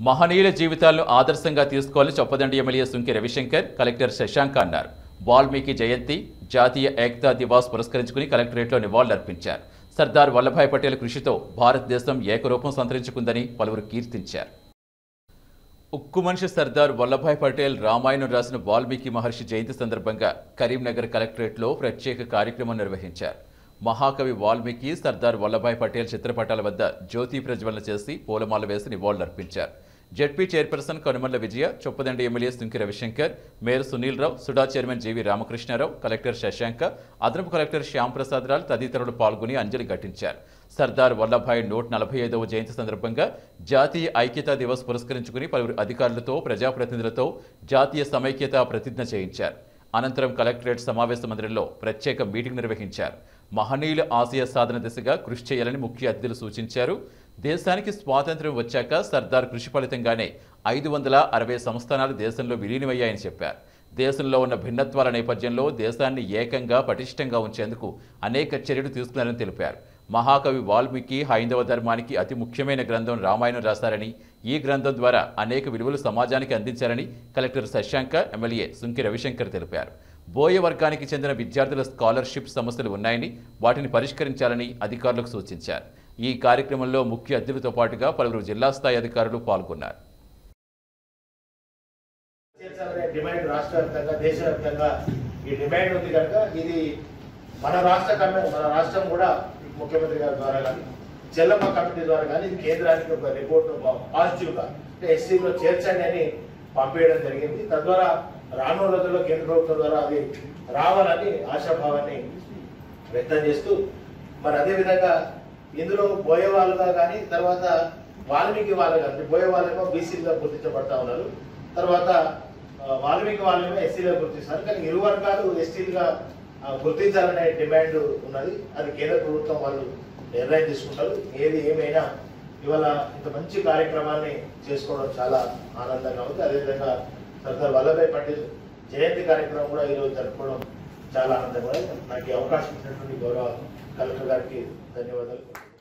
మహనీయుల జీవితాలను ఆదర్శంగా తీసుకోవాలని చొప్పదండి ఎమ్మెల్యే సుంకి రవిశంకర్ కలెక్టర్ శశాంక్ అన్నారు వాల్మీకి జయంతి జాతీయ ఏకతా దివాస్ పురస్కరించుకుని కలెక్టరేట్లో నివాళులర్పించారు సర్దార్ వల్లభాయ్ పటేల్ కృషితో భారతదేశం ఏకరూపం సంతరించుకుందని పలువురు కీర్తించారు ఉక్కు మనిషి సర్దార్ వల్లభాయ్ పటేల్ రామాయణం రాసిన వాల్మీకి మహర్షి జయంతి సందర్భంగా కరీంనగర్ కలెక్టరేట్లో ప్రత్యేక కార్యక్రమం నిర్వహించారు మహాకవి వాల్మీకి సర్దార్ వల్లభాయ్ పటేల్ చిత్రపటాల వద్ద జ్యోతి ప్రజ్వలన చేసి పూలమాల వేసి నివాళులర్పించారు ZP chairperson Kanumalla Vijaya Choppadandi MLA Sunki Ravishankar mayor Sunil Rao SUDA chairman G V Ramakrishnarao collector Shashanka అదనపు కలెక్టర్ శ్యామ్ ప్రసాద్ రాల్ తదితరులు పాల్గొని అంజలి ఘటించారు సర్దార్ వల్లభాయ్ నూట నలభై ఐదవ జయంతి సందర్భంగా జాతీయ ఐక్యతా దివస్ పురస్కరించుకుని పలువురు అధికారులతో ప్రజాప్రతినిధులతో జాతీయ సమైక్యత ప్రతిజ్ఞ చేయించారు అనంతరం కలెక్టరేట్ సమావేశ మందిరంలో ప్రత్యేక మీటింగ్ నిర్వహించారు మహనీయుల ఆశయ సాధన దిశగా కృషి చేయాలని ముఖ్య అతిథులు సూచించారు దేశానికి స్వాతంత్ర్యం వచ్చాక సర్దార్ కృషి ఫలితంగానే ఐదు వందల అరవై సంస్థానాలు దేశంలో విలీనమయ్యాయని చెప్పారు దేశంలో ఉన్న భిన్నత్వాల నేపథ్యంలో దేశాన్ని ఏకంగా పటిష్టంగా ఉంచేందుకు అనేక చర్యలు తీసుకున్నారని తెలిపారు మహాకవి వాల్మీకి హైందవ ధర్మానికి అతి ముఖ్యమైన గ్రంథం రామాయణం రాశారని ఈ గ్రంథం ద్వారా అనేక విలువలు సమాజానికి అందించారని కలెక్టర్ శశాంక ఎమ్మెల్యే సుంకి రవిశంకర్ తెలిపారు బోయ వర్గానికి చెందిన విద్యార్థుల స్కాలర్షిప్ సమస్యలు ఉన్నాయని వాటిని పరిష్కరించాలని అధికారులకు సూచించారు ఈ కార్యక్రమంలో ముఖ్య అతిథులతో పాటుగా పలువురు జిల్లా స్థాయి అధికారులు పాల్గొన్నారు చేర్చాలనే డిమాండ్ రాష్ట్ర వ్యాప్తంగా దేశవ్యాప్తంగా ఈ డిమాండ్ ఉంది కనుక ఇది మన రాష్ట్ర కమిటీ మన రాష్ట్రం కూడా ముఖ్యమంత్రి గారి ద్వారా కానీ చెల్లమ్మ కమిటీ ద్వారా కానీ ఇది కేంద్రానికి ఒక రిపోర్ట్ పాజిటివ్ గా అంటే ఎస్సీలో చేర్చండి అని పంపించడం జరిగింది తద్వారా రానున్న రోజుల్లో కేంద్ర ప్రభుత్వం ద్వారా అది రావాలని ఆశాభావాన్ని వ్యక్తం చేస్తూ మరి అదే విధంగా ఇందులో బోయే వాళ్ళుగా కానీ తర్వాత వాల్మీకి వాళ్ళుగా అంటే బోయే వాళ్ళేమో బీసీలుగా గుర్తించబడతా ఉన్నారు తర్వాత ఆ, వాల్మీకి వాళ్ళేమో ఎస్సీగా గుర్తిస్తారు కానీ ఇరు వర్గాలు ఎస్టీలుగా ఆ, గుర్తించాలనే డిమాండ్ ఉన్నది అది కేంద్ర ప్రభుత్వం వాళ్ళు నిర్ణయం తీసుకుంటారు ఏది ఏమైనా ఇవాళ ఇంత మంచి కార్యక్రమాన్ని చేసుకోవడం చాలా ఆనందంగా ఉంది అదేవిధంగా సర్దార్ వల్లభాయ్ పటేల్ జయంతి కార్యక్రమం కూడా ఈరోజు జరుపుకోవడం చాలా ఆనందంగా ఉంది నాకు ఈ అవకాశం ఇచ్చినటువంటి గౌరవ కలెక్టర్ గారికి ధన్యవాదాలు